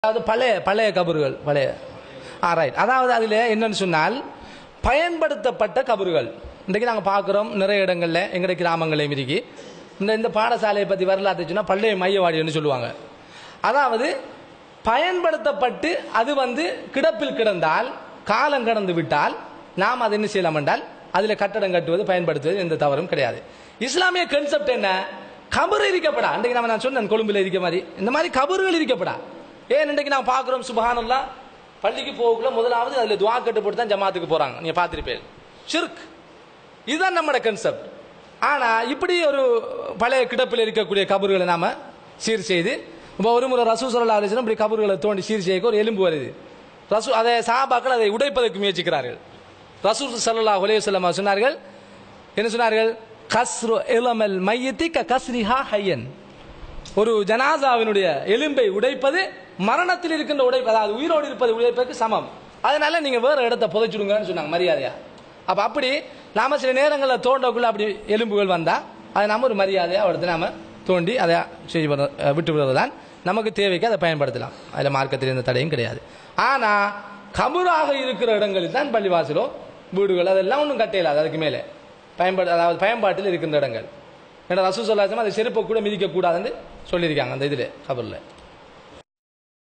அதாவது பழைய பழைய கபறுகள் பழைய ஆ ரைட் அதாவது அதில் என்னன்னு சொன்னால் பயன்படுத்தப்பட்ட கபறுகள் இன்றைக்கு நாங்கள் பார்க்குறோம் நிறைய இடங்களில் எங்களுடைய கிராமங்களையும் இருக்கு இந்த இந்த பாடசாலையை பற்றி வரலாற்று சொன்னால் பழைய மையவாடின்னு சொல்லுவாங்க அதாவது பயன்படுத்தப்பட்டு அது வந்து கிடப்பில் கிடந்தால் காலம் கடந்து விட்டால் நாம் அதை என்ன செய்யலாம் என்றால் அதில் கட்டடம் கட்டுவது பயன்படுத்துவது எந்த தவறும் கிடையாது இஸ்லாமிய கன்செப்ட் என்ன கபர் இருக்கப்படா அன்றைக்கு நம்ம நான் சொன்னேன் கொழும்புல இருக்க மாதிரி இந்த மாதிரி கபறுகள் இருக்கப்படா ஏன் இன்றைக்கு நான் பார்க்குறோம் சுபஹானல்லா பள்ளிக்கு போகக்குள்ள முதலாவது அதில் துவா கட்டு போட்டு தான் ஜமாத்துக்கு போகிறாங்க நீங்கள் பார்த்துருப்பேன் ஷிர்க் இதுதான் நம்மளோட கன்செப்ட் ஆனால் இப்படி ஒரு பழைய கிடப்பில் இருக்கக்கூடிய கபறுகளை நாம சீர் செய்து இப்போ ஒரு முறை ரசூ சொல்லா அலிஸ்லாம் இப்படி கபறுகளை தோண்டி சீர் செய்ய ஒரு எலும்பு வருது ரசூ அதை சாபாக்கள் அதை உடைப்பதற்கு முயற்சிக்கிறார்கள் ரசூ சல்லா அலையுசல்லமா சொன்னார்கள் என்ன சொன்னார்கள் கஸ்ரு இளமல் மையத்தி க கஸ்ரிஹா ஹையன் ஒரு ஜனாசாவினுடைய எலும்பை உடைப்பது மரணத்தில் இருக்கின்ற உடைப்பு அதாவது உயிரோடு இருப்பது உடைப்பதற்கு சமம் அதனால நீங்க வேற இடத்த புதைச்சிடுங்கன்னு சொன்னாங்க மரியாதையா அப்ப அப்படி நாம சில நேரங்களில் தோண்டக்குள்ள அப்படி எலும்புகள் வந்தா அதை நாம ஒரு மரியாதையா எடுத்து நாம தோண்டி அதை செய்து விட- அஹ் விட்டு விடுவதுதான் நமக்கு தேவைக்கு அதை பயன்படுத்தலாம் அதில் மார்க்கத்தில் எந்த தடையும் கிடையாது ஆனா கபராக இருக்கிற இடங்களில் தான் பள்ளிவாசலோ வீடுகள் அதெல்லாம் ஒன்றும் கட்டையிலாது அதுக்கு மேலே பயன்பாடு அதாவது பயன்பாட்டில் இருக்கின்ற இடங்கள் ஏன்னா ரசூ சொல்லாச்சுமா அதை செருப்பை கூட மிதிக்க கூடாதுன்னு சொல்லியிருக்காங்க அந்த இதில் கபரில்